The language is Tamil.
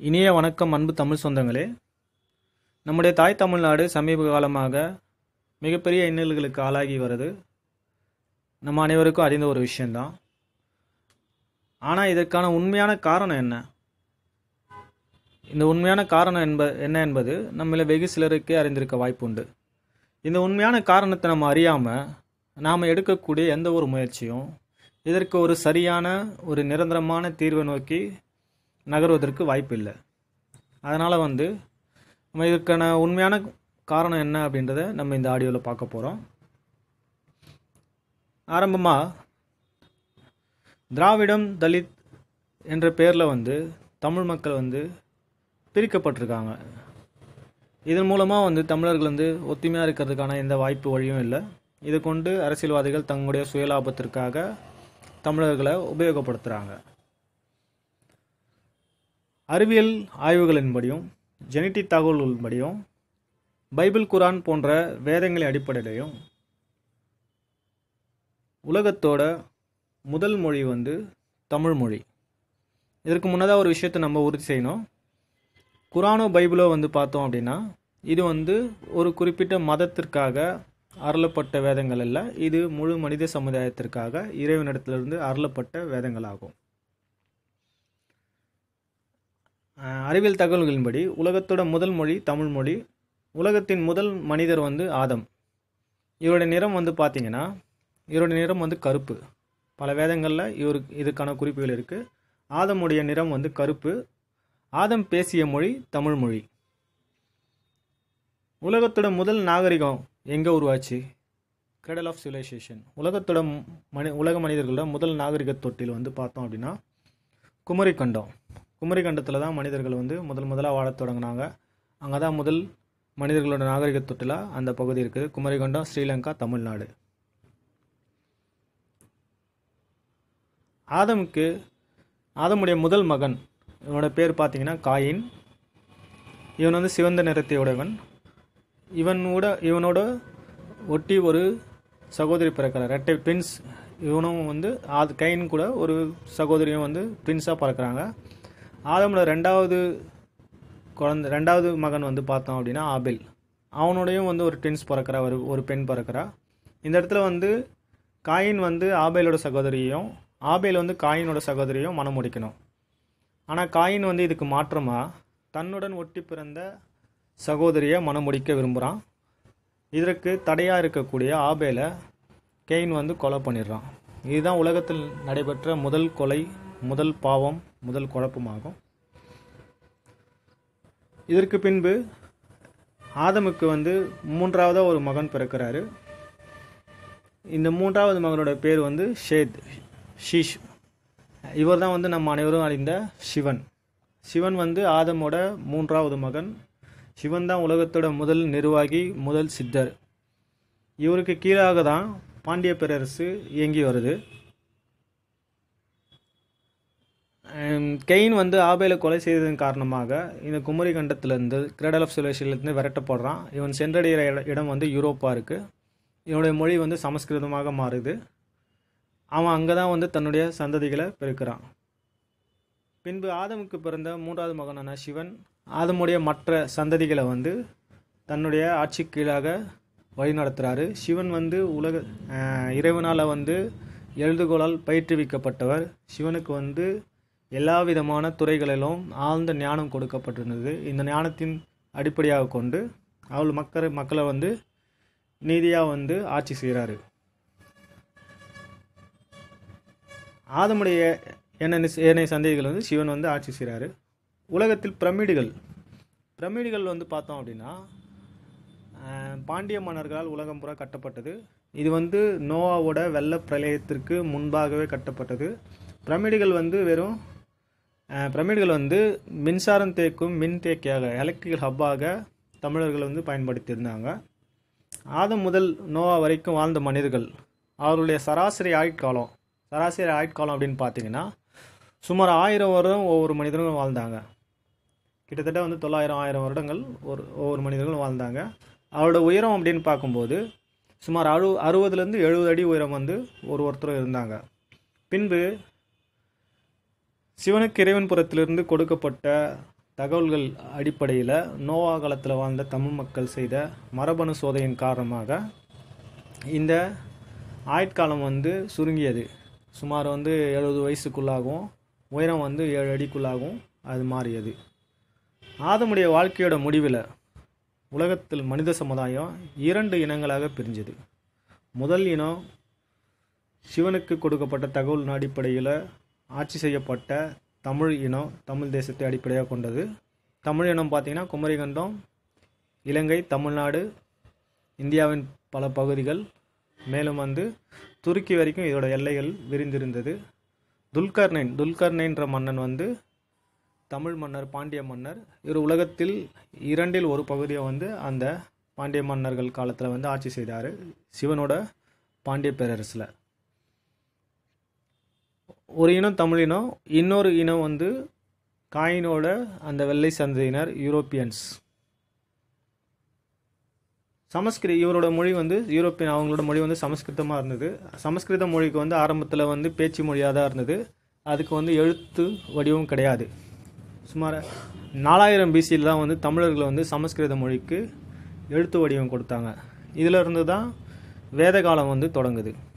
இனிய வணக்கம் அன்பு தமிழ் சொந்தங்களே நம்முடைய தாய் தமிழ்நாடு சமீப காலமாக மிகப்பெரிய இன்னல்களுக்கு ஆளாகி வருது நம்ம அனைவருக்கும் அறிந்த ஒரு விஷயம்தான் ஆனால் இதற்கான உண்மையான காரணம் என்ன இந்த உண்மையான காரணம் என்ப என்ன என்பது நம்மள வெகு சிலருக்கே அறிந்திருக்க வாய்ப்புண்டு இந்த உண்மையான காரணத்தை நம்ம அறியாமல் நாம் எடுக்கக்கூடிய எந்த ஒரு முயற்சியும் இதற்கு ஒரு சரியான ஒரு நிரந்தரமான தீர்வை நோக்கி நகர்வதற்கு வாய்ப்பு இல்லை அதனால் வந்து நம்ம இதற்கான உண்மையான காரணம் என்ன அப்படின்றத நம்ம இந்த ஆடியோவில் பார்க்க போகிறோம் ஆரம்பமாக திராவிடம் தலித் என்ற பேரில் வந்து தமிழ் மக்கள் வந்து பிரிக்கப்பட்டிருக்காங்க இதன் மூலமாக வந்து தமிழர்கள் வந்து ஒத்துமையாக இருக்கிறதுக்கான எந்த வாய்ப்பு வழியும் இல்லை இதை கொண்டு அரசியல்வாதிகள் தங்களுடைய சுயலாபத்திற்காக தமிழர்களை உபயோகப்படுத்துகிறாங்க அறிவியல் ஆய்வுகளின்படியும் ஜெனட்டிக் தகவல்களின்படியும் பைபிள் குரான் போன்ற வேதங்களின் அடிப்படையிலையும் உலகத்தோட முதல் மொழி வந்து தமிழ் மொழி இதற்கு முன்னதாக ஒரு விஷயத்தை நம்ம உறுதி செய்யணும் குரானோ பைபிளோ வந்து பார்த்தோம் அப்படின்னா இது வந்து ஒரு குறிப்பிட்ட மதத்திற்காக அருளப்பட்ட வேதங்கள் அல்ல இது முழு மனித சமுதாயத்திற்காக இறைவனிடத்திலிருந்து அருளப்பட்ட வேதங்கள் ஆகும் அஹ் அறிவியல் தகவல்களின்படி உலகத்தோட முதல் மொழி தமிழ் மொழி உலகத்தின் முதல் மனிதர் வந்து ஆதம் இவருடைய நிறம் வந்து பார்த்தீங்கன்னா இவருடைய நிறம் வந்து கருப்பு பல வேதங்களில் இவருக்கு இதுக்கான குறிப்புகள் இருக்குது ஆதமுடைய நிறம் வந்து கருப்பு ஆதம் பேசிய மொழி தமிழ் மொழி உலகத்தோட முதல் நாகரிகம் எங்கே உருவாச்சு கிரெடல் ஆஃப் சிவிலைசேஷன் உலகத்தோட மனி உலக மனிதர்களோட முதல் நாகரிக தொட்டில் வந்து பார்த்தோம் அப்படின்னா குமரிக்கண்டம் குமரிக்கண்டத்தில் தான் மனிதர்கள் வந்து முதல் முதலாக வாழத் தொடங்கினாங்க அங்கே தான் முதல் மனிதர்களோட நாகரிக தொட்டிலாக அந்த பகுதி இருக்குது குமரிக்கண்டம் ஸ்ரீலங்கா தமிழ்நாடு ஆதமுக்கு ஆதமுடைய முதல் மகன் இவனோட பேர் பார்த்தீங்கன்னா காயின் இவன் வந்து சிவந்த நிறத்தை உடையவன் இவனோட இவனோட ஒட்டி ஒரு சகோதரி பிறக்கிறார் ரெட்டை ட்வின்ஸ் இவனும் வந்து ஆது கைன் கூட ஒரு சகோதரியும் வந்து ட்வின்ஸாக பிறக்கிறாங்க ஆதமோட ரெண்டாவது குழந்தை ரெண்டாவது மகன் வந்து பார்த்தோம் அப்படின்னா ஆபேல் அவனோடையும் வந்து ஒரு ட்வின்ஸ் பிறக்கிறா ஒரு ஒரு பெண் பிறக்கிறா இந்த இடத்துல வந்து காயின் வந்து ஆபேலோட சகோதரியையும் ஆபேல் வந்து காயினோட சகோதரியையும் மனம் முடிக்கணும் ஆனால் காயின் வந்து இதுக்கு மாற்றமாக தன்னுடன் ஒட்டி பிறந்த சகோதரியை மனம் முடிக்க விரும்புகிறான் இதற்கு தடையாக இருக்கக்கூடிய ஆபேலை கெயின் வந்து கொலை பண்ணிடுறான் இதுதான் உலகத்தில் நடைபெற்ற முதல் கொலை முதல் பாவம் முதல் குழப்பமாகும் இதற்கு பின்பு ஆதமுக்கு வந்து மூன்றாவதாக ஒரு மகன் பிறக்கிறாரு இந்த மூன்றாவது மகனோட பேர் வந்து ஷேத் ஷீஷ் இவர் தான் வந்து நம்ம அனைவரும் அறிந்த சிவன் சிவன் வந்து ஆதமோட மூன்றாவது மகன் சிவன் தான் உலகத்தோட முதல் நிர்வாகி முதல் சித்தர் இவருக்கு கீழாக தான் பாண்டிய பேரரசு இயங்கி வருது கெயின் வந்து ஆபேலை கொலை செய்ததன் காரணமாக இந்த குமரி கண்டத்திலேருந்து கிரேடல் ஆஃப் சிவிலைசேஷன்லேருந்து விரட்டப்படுறான் இவன் சென்றடைகிற இட இடம் வந்து யூரோப்பாக இருக்குது இவனுடைய மொழி வந்து சமஸ்கிருதமாக மாறுது அவன் அங்கே தான் வந்து தன்னுடைய சந்ததிகளை பெருக்கிறான் பின்பு ஆதமுக்கு பிறந்த மூன்றாவது மகனான சிவன் ஆதமுடைய மற்ற சந்ததிகளை வந்து தன்னுடைய ஆட்சி கீழாக வழிநடத்துகிறாரு சிவன் வந்து உலக இறைவனால் வந்து எழுதுகோளால் பயிற்றுவிக்கப்பட்டவர் சிவனுக்கு வந்து எல்லா விதமான துறைகளிலும் ஆழ்ந்த ஞானம் கொடுக்கப்பட்டிருந்தது இந்த ஞானத்தின் அடிப்படையாக கொண்டு அவள் மக்கள் மக்களை வந்து நீதியாக வந்து ஆட்சி செய்கிறாரு ஆதமுடைய என்ன ஏனைய சந்தேகங்கள் வந்து சிவன் வந்து ஆட்சி செய்கிறாரு உலகத்தில் பிரமிடுகள் பிரமிடுகள் வந்து பார்த்தோம் அப்படின்னா பாண்டிய மன்னர்களால் உலகம் புறா கட்டப்பட்டது இது வந்து நோவாவோட வெள்ள பிரளயத்திற்கு முன்பாகவே கட்டப்பட்டது பிரமிடுகள் வந்து வெறும் பிரமிடுகள் வந்து மின்சாரம் தேக்கும் மின் தேக்கியாக எலக்ட்ரிக்கல் ஹப்பாக தமிழர்கள் வந்து பயன்படுத்தியிருந்தாங்க ஆதம் முதல் நோவா வரைக்கும் வாழ்ந்த மனிதர்கள் அவருடைய சராசரி ஆயுட்காலம் சராசரி ஆயுட்காலம் அப்படின்னு பார்த்தீங்கன்னா சுமார் ஆயிரம் வருடம் ஒவ்வொரு மனிதர்களும் வாழ்ந்தாங்க கிட்டத்தட்ட வந்து தொள்ளாயிரம் ஆயிரம் வருடங்கள் ஒரு ஒவ்வொரு மனிதர்களும் வாழ்ந்தாங்க அவரோட உயரம் அப்படின்னு பார்க்கும்போது சுமார் அறு அறுபதுலேருந்து எழுபது அடி உயரம் வந்து ஒரு ஒருத்தரும் இருந்தாங்க பின்பு சிவனுக்கு இறைவன் புறத்திலிருந்து கொடுக்கப்பட்ட தகவல்கள் அடிப்படையில் நோவா காலத்தில் வாழ்ந்த தமிழ் மக்கள் செய்த மரபணு சோதனையின் காரணமாக இந்த ஆயுட்காலம் வந்து சுருங்கியது சுமார் வந்து எழுபது வயசுக்குள்ளாகவும் உயரம் வந்து ஏழு அடிக்குள்ளாகவும் அது மாறியது ஆதமுடைய வாழ்க்கையோட முடிவில் உலகத்தில் மனித சமுதாயம் இரண்டு இனங்களாக பிரிஞ்சது முதல் இனம் சிவனுக்கு கொடுக்கப்பட்ட தகவலின் அடிப்படையில் ஆட்சி செய்யப்பட்ட தமிழ் இனம் தமிழ் தேசத்தை அடிப்படையாக கொண்டது தமிழ் இனம் பார்த்திங்கன்னா குமரிகண்டம் இலங்கை தமிழ்நாடு இந்தியாவின் பல பகுதிகள் மேலும் வந்து துருக்கி வரைக்கும் இதோட எல்லைகள் விரிந்திருந்தது துல்கர்னைன் துல்கர்னைன்ற மன்னன் வந்து தமிழ் மன்னர் பாண்டிய மன்னர் இவர் உலகத்தில் இரண்டில் ஒரு பகுதியை வந்து அந்த பாண்டிய மன்னர்கள் காலத்தில் வந்து ஆட்சி செய்தார் சிவனோட பாண்டிய பேரரசில் ஒரு இனம் தமிழ் இனம் இன்னொரு இனம் வந்து காயினோட அந்த வெள்ளை சந்தையினர் யூரோப்பியன்ஸ் சமஸ்கிருத இவரோட மொழி வந்து யூரோப்பியன் அவங்களோட மொழி வந்து சமஸ்கிருதமாக இருந்தது சமஸ்கிருத மொழிக்கு வந்து ஆரம்பத்தில் வந்து பேச்சு மொழியாக தான் இருந்தது அதுக்கு வந்து எழுத்து வடிவம் கிடையாது சுமார் நாலாயிரம் பிசியில் தான் வந்து தமிழர்கள் வந்து சமஸ்கிருத மொழிக்கு எழுத்து வடிவம் கொடுத்தாங்க இதில் இருந்து தான் வேத காலம் வந்து தொடங்குது